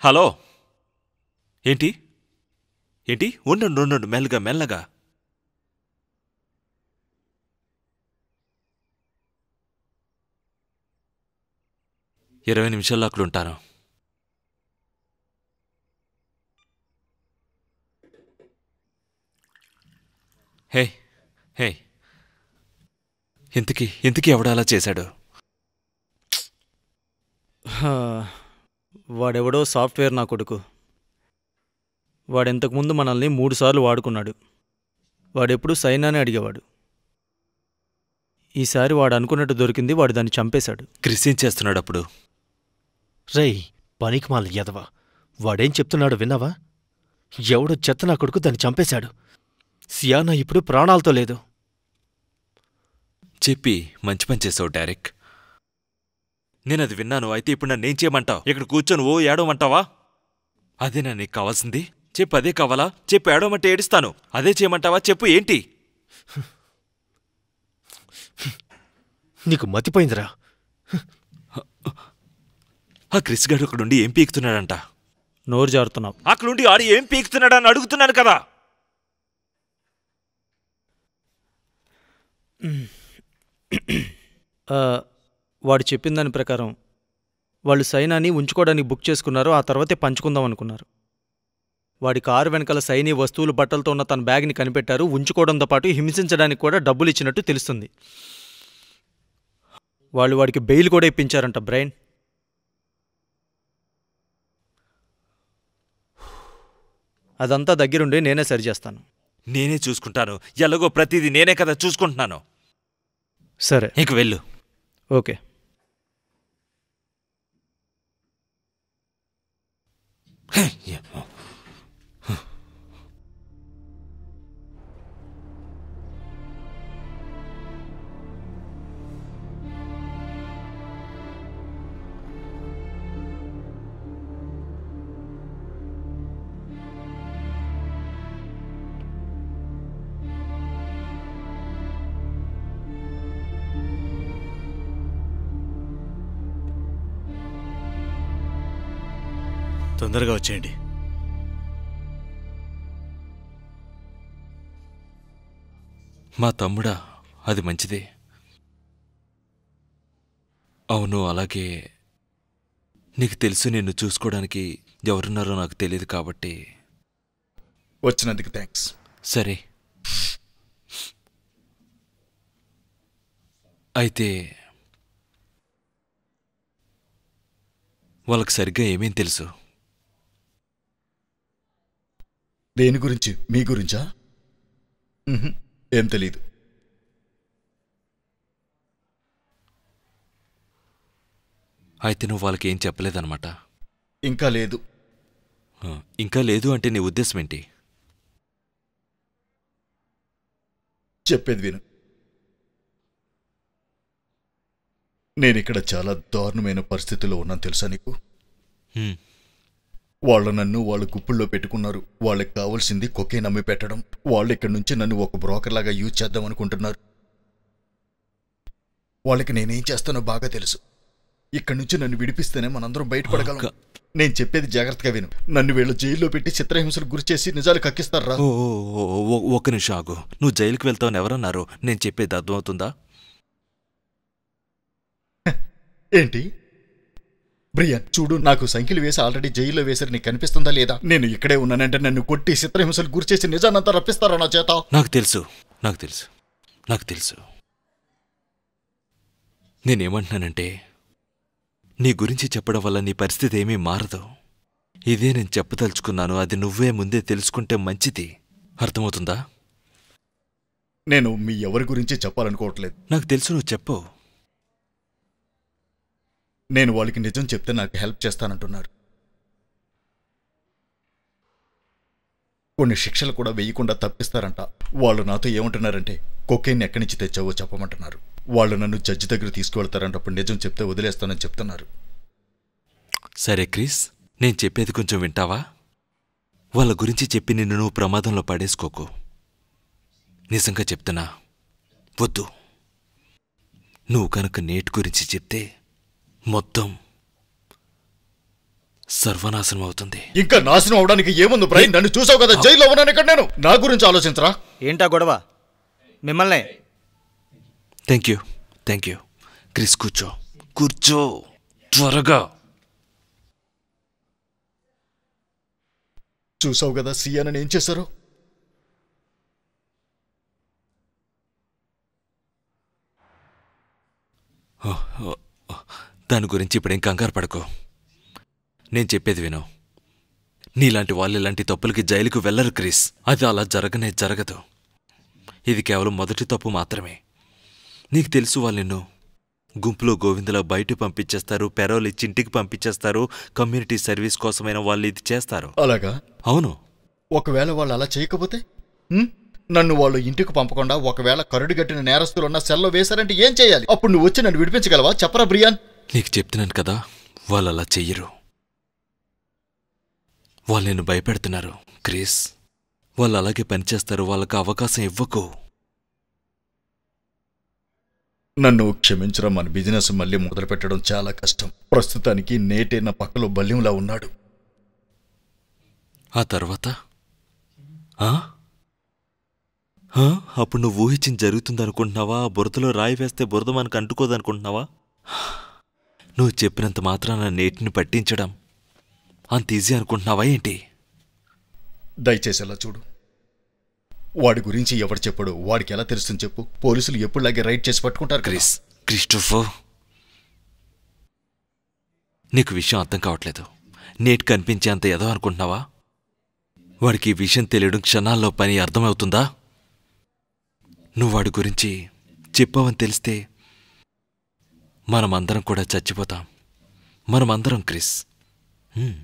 Hello ఏంటి ఏంటి ఉండండి ఉండండి మెల్లగా మెల్లగా ఇరవై నిమిషాల్లో అక్కడ ఉంటాను హే హే ఇంతకీ ఇంతకీ ఎవడు అలా చేశాడు హా, వాడెవడో సాఫ్ట్వేర్ నా కొడుకు వాడింతకుముందు మనల్ని మూడుసార్లు వాడుకున్నాడు వాడెప్పుడు సైనానే అడిగేవాడు ఈసారి వాడు అనుకున్నట్టు దొరికింది వాడు దాన్ని చంపేశాడు క్రిస్ ఏం చేస్తున్నాడు అప్పుడు రేయ్ పనికిమాల ఎదవ వాడేం చెప్తున్నాడో విన్నావా ఎవడో చెత్త నా కొడుకు దాన్ని చంపేశాడు సియానా ఇప్పుడు ప్రాణాలతో లేదు చెప్పి మంచి పని చేసావు డారెక్ నేను అది విన్నాను అయితే ఇప్పుడు నన్ను ఏం చేయమంటావు ఇక్కడ కూర్చొని ఓ ఏడవమంటావా అదేనా నీకు కావాల్సింది చెప్పు అదే కావాలా చెప్పు ఏడవమంటే ఏడుస్తాను అదే చేయమంటావా చెప్పు ఏంటి నీకు మతిపోయిందిరా ఆ క్రిస్ గారు అక్కడుండి ఏం పీకుతున్నాడంట నోరు జారుతున్నావు అక్కడుండి ఆడు ఏం పీకుతున్నాడని అడుగుతున్నాను కదా ఆ, వాడు చెప్పిన దాని ప్రకారం వాళ్ళు సైనాని ఉంచుకోవడానికి బుక్ చేసుకున్నారు ఆ తర్వాతే పంచుకుందాం అనుకున్నారు వాడి కారు వెనకాల సైని వస్తువులు బట్టలతో ఉన్న తన బ్యాగ్ని కనిపెట్టారు ఉంచుకోవడంతో పాటు హింసించడానికి కూడా డబ్బులు ఇచ్చినట్టు తెలుస్తుంది వాళ్ళు వాడికి బెయిల్ కూడా ఇప్పించారంట బ్రైన్ అదంతా దగ్గరుండి నేనే సరిచేస్తాను నేనే చూసుకుంటాను ఎలాగో ప్రతిదీ నేనే కదా చూసుకుంటున్నాను సరే ఇంక వెళ్ళు ఓకే తొందరగా వచ్చేయండి మా తమ్ముడా అది మంచిదే అవును అలాగే నీకు తెలుసు నిన్ను చూసుకోవడానికి ఎవరున్నారో నాకు తెలియదు కాబట్టి వచ్చినందుకు థ్యాంక్స్ సరే అయితే వాళ్ళకి సరిగ్గా ఏమేం తెలుసు దేని గురించి మీ గురించా మ్హూ. ఏం తెలీదు అయితే నువ్వు వాళ్ళకి ఏం చెప్పలేదన్నమాట ఇంకా లేదు ఆ, ఇంకా లేదు అంటే నీ ఉద్దేశం ఏంటి చెప్పేది విను నేనిక్కడ చాలా దారుణమైన పరిస్థితిలో ఉన్నాను తెలుసా నీకు హ్మ్. వాళ్ళు నన్ను వాళ్ళ గుప్పుల్లో పెట్టుకున్నారు వాళ్ళకి కావాల్సింది కొకే నమ్మి పెట్టడం వాళ్ళు ఇక్కడి నుంచి నన్ను ఒక బ్రోకర్ లాగా యూజ్ చేద్దాం అనుకుంటున్నారు వాళ్ళకి నేనేం చేస్తానో బాగా తెలుసు ఇక్కడి నుంచి నన్ను విడిపిస్తేనే మనందరం బయటపడగలం అక్క. నేను చెప్పేది జాగ్రత్తగా విను నన్ను వీళ్ళు జైల్లో పెట్టి చిత్రహింసలు గురి చేసి నిజాలు కక్కిస్తారా ఓ ఓ, ఓ, ఓ, ఒక్క నిమిషం ఆగు నువ్వు జైలుకి వెళ్తావని ఎవరన్నారు నేను చెప్పేది అర్థమవుతుందా ఏంటి బ్రియాన్ చూడు నాకు సంఖ్యలు వేసి ఆల్రెడీ జైల్లో వేసారు నీకు కనిపిస్తుందా లేదా నేను ఇక్కడే ఉన్నానంటే నన్ను కొట్టి చిత్రహింసలు గురి చేసి నిజానంతా రప్పిస్తారా నా చేత నాకు తెలుసు నాకు తెలుసు నాకు తెలుసు నేనేమంటున్నానంటే నీ గురించి చెప్పడం వల్ల నీ పరిస్థితి ఏమీ మారదు ఇదే నేను చెప్పదలుచుకున్నాను అది నువ్వే ముందే తెలుసుకుంటే మంచిది అర్థమవుతుందా నేను మీ ఎవరి గురించి చెప్పాలనుకోవట్లేదు నాకు తెలుసు నువ్వు చెప్పు నేను వాళ్ళకి నిజం చెప్తే నాకు హెల్ప్ చేస్తానంటున్నారు కొన్ని శిక్షలు కూడా వేయకుండా తప్పిస్తారంట వాళ్ళు నాతో ఏమంటున్నారంటే కొకేన్ ఎక్కడి నుంచి తెచ్చావో చెప్పమంటున్నారు వాళ్ళు నన్ను జడ్జి దగ్గర తీసుకువెళ్తారంట అప్పుడు నిజం చెప్తే వదిలేస్తానని చెప్తున్నారు సరే క్రిస్ నేను చెప్పేది కొంచెం వింటావా వాళ్ళ గురించి చెప్పి నిన్ను నువ్వు ప్రమాదంలో పడేసుకోకు నిజంగా చెప్తున్నా వద్దు నువ్వు కనుక నేట్ గురించి చెప్తే మొత్తం సర్వనాశనం అవుతుంది ఇంకా నాశనం అవడానికి ఏముంది బ్రయన్ నన్ను చూసావు కదా జైల్లో ఉన్నాను ఇక్కడ నేను నా గురించి ఆలోచించరా ఏంటా గొడవ మిమ్మల్నే thank you thank you Chris కూర్చో కూర్చో త్వరగా చూసావు కదా సియానని ఏం చేశారు దాని గురించి ఇప్పుడేం కంగారు పడకు నేను చెప్పేది విను నీలాంటి వాళ్ళు ఇలాంటి తప్పులకి జైలుకు వెళ్ళరు క్రిస్ అది అలా జరగనే జరగదు ఇది కేవలం మొదటి తప్పు మాత్రమే నీకు తెలుసు వాళ్ళు నిన్ను గుంపులో గోవిందలో బయట పంపించేస్తారు పెరోల్ ఇచ్చి ఇంటికి పంపించేస్తారు కమ్యూనిటీ సర్వీస్ కోసమైన వాళ్ళు ఇది చేస్తారు అలాగా అవును ఒకవేళ వాళ్ళు అలా చేయకపోతే హ్మ్? నన్ను వాళ్ళు ఇంటికి పంపకుండా ఒకవేళ కరుడు గట్టిన నేరస్తులు ఉన్న సెల్లో వేశారంటే ఏం చేయాలి అప్పుడు నువ్వు వచ్చి నన్ను విడిపించగలవా చెప్పరా బ్రియాన్ నీకు చెప్తున్నాను కదా వాళ్ళు అలా చెయ్యరు వాళ్ళు నిన్ను భయపెడుతున్నారు క్రిస్ వాళ్ళు అలాగే పనిచేస్తారు వాళ్ళకి అవకాశం ఇవ్వకు నన్ను క్షమించరా మన బిజినెస్ మళ్ళీ మొదలు పెట్టడం చాలా కష్టం ప్రస్తుతానికి నేటే నా పక్కలో బల్యంలా ఉన్నాడు ఆ తర్వాత ఆ? ఆ? అప్పుడు నువ్వు ఊహించింది జరుగుతుందనుకుంటున్నావా బురదలో రాయి వేస్తే బురద మనకు అంటుకోదనుకుంటున్నావా నువ్వు చెప్పినంత మాత్రాన నేటిని పట్టించడం అంత ఈజీ అనుకుంటున్నావా ఏంటి దయచేసి అలా చూడు వాడి గురించి ఎవడు చెప్పడు వాడికి ఎలా తెలుస్తుంది చెప్పు పోలీసులు ఎప్పుడులాగే రైడ్ చేసి పట్టుకుంటారు క్రిస్ క్రిస్ క్రిస్టోఫర్ నీకు విషయం అర్థం కావట్లేదు నేటి కనిపించేంత ఏదో అనుకుంటున్నావా వాడికి ఈ విషయం తెలియడం క్షణాల్లో పని అర్థమవుతుందా నువ్వు వాడి గురించి చెప్పావని తెలిస్తే మనమందరం కూడా చచ్చిపోతాం మనమందరం క్రిస్ హ్మ్.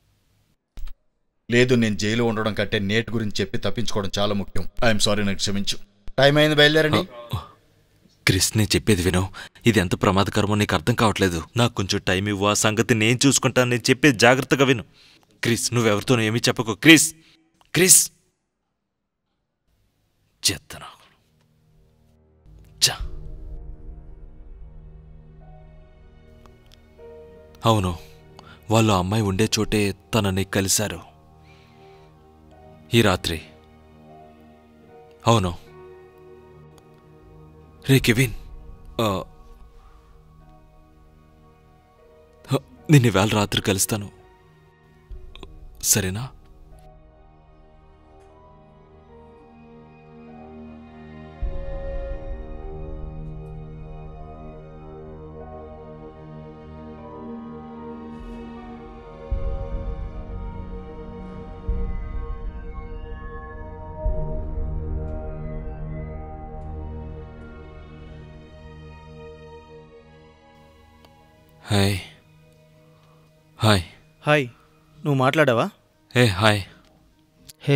లేదు నేను జైలు ఉండడం కంటే నేట్ గురించి చెప్పి తప్పించుకోవడం చాలా ముఖ్యం ఐఎమ్ సారీ నాకు క్షమించు టైం అయింది బయలుదేరండి క్రిస్ నేను చెప్పేది విను ఇది ఎంత ప్రమాదకరమో నీకు అర్థం కావట్లేదు నాకు కొంచెం టైం ఇవ్వు ఆ సంగతి నేను చూసుకుంటాను నేను చెప్పేది జాగ్రత్తగా విను క్రిస్ నువ్వెవరితోనూ ఏమీ చెప్పకు క్రిస్ క్రిస్ చెత్తనా చా అవును వాళ్ళు ఆ అమ్మాయి ఉండే చోటే తనని కలిశారు ఈ రాత్రి అవును రే కెవిన్ ఆ, హ, నిన్ను వేళ రాత్రి కలుస్తాను సరేనా హాయ్ హాయ్ హాయ్ నువ్వు మాట్లాడావా ఏ హాయ్ హే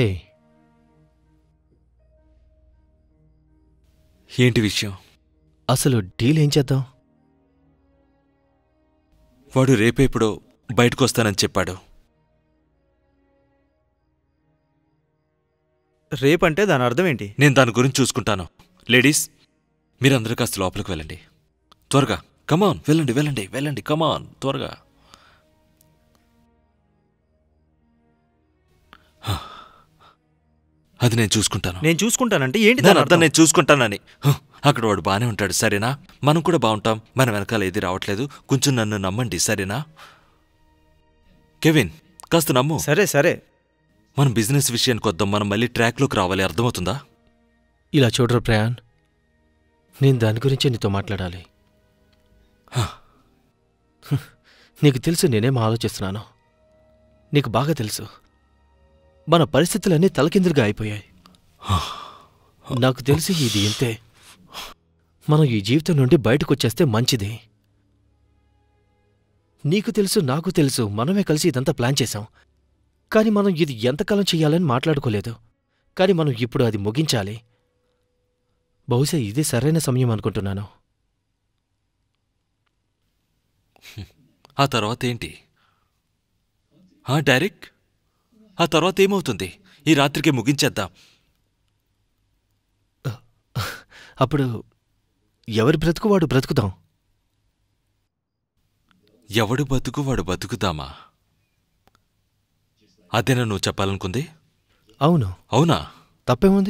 ఏంటి విషయం అసలు డీల్ ఏం చేద్దాం వాడు రేపేప్పుడో బయటకు వస్తానని చెప్పాడు రేపంటే దాని అర్థం ఏంటి నేను దాని గురించి చూసుకుంటాను లేడీస్ మీరందరూ కాస్త లోపలికి వెళ్ళండి త్వరగా కమాన్ వెళ్ళండి వెళ్ళండి వెళ్ళండి కమాన్ త్వరగా హ. అది నేను చూసుకుంటాను నేను చూసుకుంటానంటే ఏంటి దాని దాని అర్థం అర్థం నేను చూసుకుంటానని హ, అక్కడ వాడు బానే ఉంటాడు సరేనా మనం కూడా బాగుంటాం మన వెనకాల ఏది రావట్లేదు కొంచెం నన్ను నమ్మండి సరేనా కెవిన్ కాస్త నమ్ము సరే సరే మనం బిజినెస్ విషయానికి వద్దాం మనం మళ్ళీ ట్రాక్లోకి రావాలి అర్థమవుతుందా ఇలా చూడరు ప్రయాణ్ నేను దాని గురించే నీతో మాట్లాడాలి హ. హ్మ్. నీకు తెలుసు నేనేం ఆలోచిస్తున్నాను నీకు బాగా తెలుసు మన పరిస్థితులన్నీ తలకిందులుగా అయిపోయాయి నాకు తెలిసి ఇది ఇంతే మనం ఈ జీవితం నుండి బయటకు వచ్చేస్తే మంచిది నీకు తెలుసు నాకు తెలుసు మనమే కలిసి ఇదంతా ప్లాన్ చేశాం కానీ మనం ఇది ఎంతకాలం చెయ్యాలని మాట్లాడుకోలేదు కానీ మనం ఇప్పుడు అది ముగించాలి బహుశా ఇదే సరైన సమయం అనుకుంటున్నాను ఆ తర్వాత ఏంటి ఆ డైరెక్ట్ ఆ తర్వాత ఏమవుతుంది ఈ రాత్రికి ముగించేద్దాం అప్పుడు ఎవరి బ్రతుకు వాడు బ్రతుకుదాం ఎవడు బతుకు వాడు బతుకుదామా అదేనా నువ్వు చెప్పాలనుకుంది అవును అవునా తప్పేముంది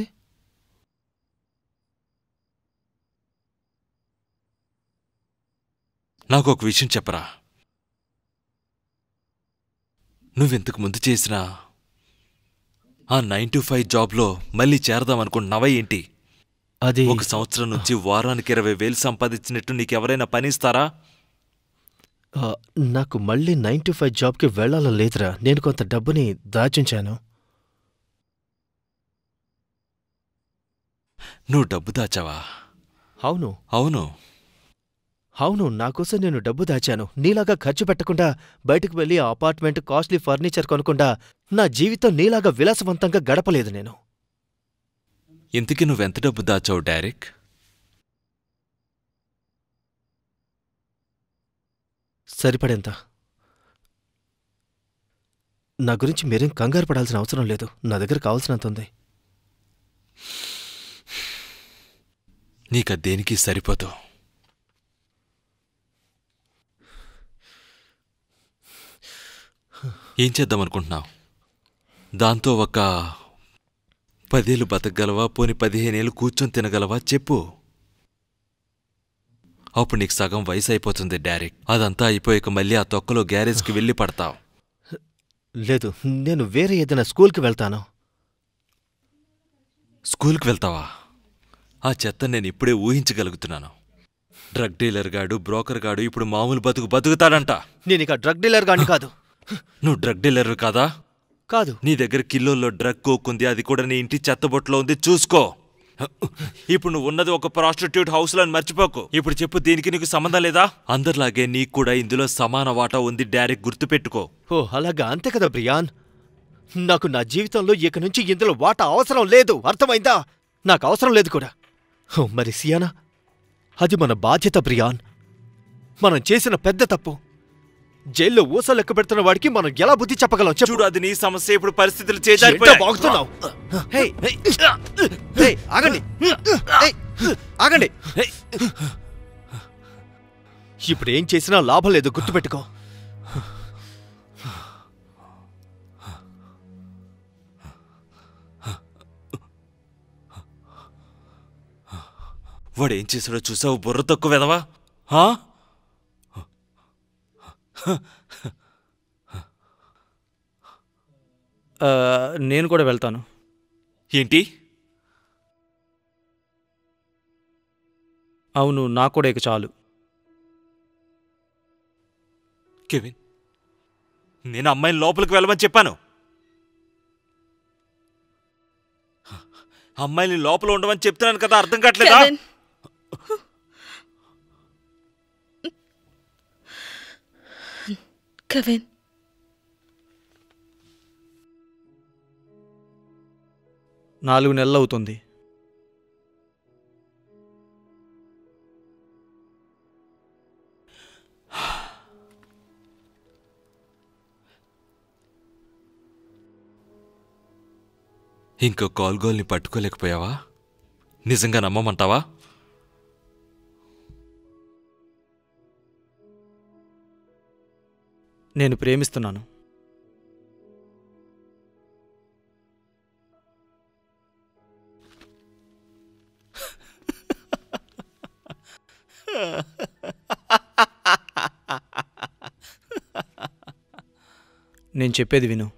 నాకు ఒక విషయం చెప్పరా నువ్వింతకు ముందు చేసిన ఆ నైన్ టు ఫైవ్ జాబ్లో మళ్ళీ చేరదాం అనుకుంటున్నావా ఏంటి అది ఒక సంవత్సరం నుంచి వారానికి ఇరవై వేలు సంపాదించినట్టు నీకెవరైనా పని ఇస్తారా ఆ, నాకు మళ్ళీ నైన్ టు ఫైవ్ జాబ్కి వెళ్లాలని లేదురా నేను కొంత డబ్బుని దాచుంచాను నువ్వు డబ్బు దాచావా అవును అవును అవును నాకోసం నేను డబ్బు దాచాను నీలాగా ఖర్చు పెట్టకుండా బయటకు వెళ్ళి ఆ అపార్ట్మెంట్ కాస్ట్లీ ఫర్నిచర్ కొనకుండా నా జీవితం నీలాగా విలాసవంతంగా గడపలేదు నేను ఇంతకీ నువ్వెంత డబ్బు దాచావు డైరెక్ సరిపడేంత నా గురించి మీరేం కంగారు పడాల్సిన అవసరం లేదు నా దగ్గర కావాల్సినంత ఉంది నీక దేనికి సరిపోదు ఏం చేద్దామనుకుంటున్నావు దాంతో ఒక పదేళ్ళు బతకగలవా పోని పదిహేనేళ్ళు కూర్చొని తినగలవా చెప్పు అప్పుడు నీకు సగం వయసు అయిపోతుంది డారెక్ అదంతా అయిపోయాక మళ్ళీ ఆ తొక్కలో గ్యారేజ్కి వెళ్ళి పడతావు లేదు నేను వేరే ఏదైనా స్కూల్కి వెళ్తాను స్కూల్కి వెళ్తావా ఆ చెత్త నేను ఇప్పుడే ఊహించగలుగుతున్నాను డ్రగ్ డీలర్ గాడు బ్రోకర్ గాడు ఇప్పుడు మామూలు బతుకు బతుకుతాడంట నేను ఇక డ్రగ్ డీలర్ గాని కాదు నువ్వు డ్రగ్ డీలర్ కాదా కాదు నీ దగ్గర కిలోల్లో డ్రగ్ కోకుంది అది కూడా నీ ఇంటి చెత్తబొట్లో ఉంది చూసుకో ఇప్పుడు నువ్వు ఉన్నది ఒక ప్రాస్టిట్యూట్ హౌస్లో అని మర్చిపోకు ఇప్పుడు చెప్పు దీనికి నీకు సంబంధం లేదా అందరిలాగే నీకు కూడా ఇందులో సమాన వాటా ఉంది డైరెక్ట్ గుర్తుపెట్టుకో ఓ అలాగా అంతే కదా బ్రియాన్ నాకు నా జీవితంలో ఇక నుంచి ఇందులో వాటా అవసరం లేదు అర్థమైందా నాకు అవసరం లేదు కూడా ఓ, మరి సియానా అది మన బాధ్యత బ్రియాన్ మనం చేసిన పెద్ద తప్పు జైల్లో ఊస లెక్క పెడుతున్న వాడికి మనం ఎలా బుద్ధి చెప్పగలం చెప్పు చూడు అది నీ సమస్య ఇప్పుడు పరిస్థితులు ఏంటో చేజారిపోయాయి. బాగుతున్నావు హే, హే, హే, ఆగండి హే, ఆగండి హే. ఇప్పుడు ఏం చేసినా లాభం లేదు గుర్తుపెట్టుకో వాడు ఏం చేశాడో చూసావు బుర్ర తక్కువ వెదవా హా? ఆ, నేను కూడా వెళ్తాను ఏంటి అవును నాకు కూడా ఇక చాలు కెవిన్ నేను అమ్మాయిని లోపలికి వెళ్ళమని చెప్పాను అమ్మాయిని లోపల ఉండమని చెప్తున్నాను కదా అర్థం కావట్లేదా కెవిన్ కెవిన్ నాలుగు నెలలు అవుతుంది ఇంకో కాల్గోల్ని పట్టుకోలేకపోయావా నిజంగా నమ్మమంటావా నేను ప్రేమిస్తున్నాను నేను చెప్పేది విను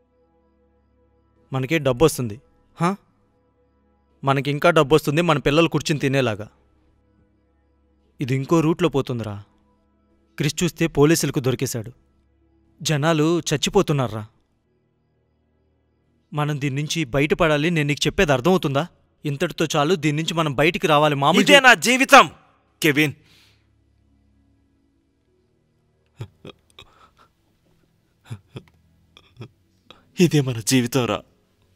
మనకి డబ్బు వస్తుంది హా? మనకి ఇంకా డబ్బు వస్తుంది మన పిల్లలు కూర్చుని తినేలాగా ఇది ఇంకో రూట్లో పోతుందిరా క్రిష్ చూస్తే పోలీసులకు దొరికేశాడు జనాలు చచ్చిపోతున్నారా మనం దీని నుంచి బయటపడాలి నేను నీకు చెప్పేది అర్థమవుతుందా ఇంతటితో చాలు దీని నుంచి మనం బయటికి రావాలి మామూలు ఇదే నా జీవితం కెవిన్ ఇదే మన జీవితం రా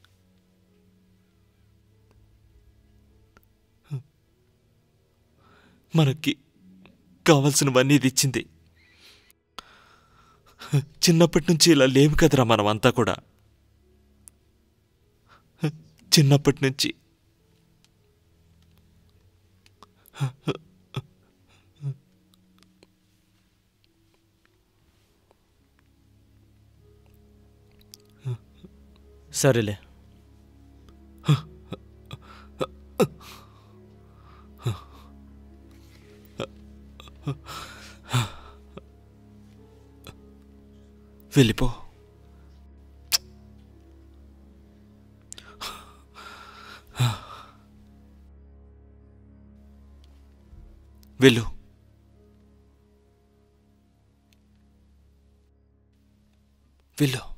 మనకి కావలసినవన్నీ ఇది ఇచ్చింది చిన్నప్పటి నుంచి ఇలా లేవు కదరా మనమంతా కూడా చిన్నప్పటి నుంచి సరేలే వెళ్ళిపో వెళ్ళు వెళ్ళు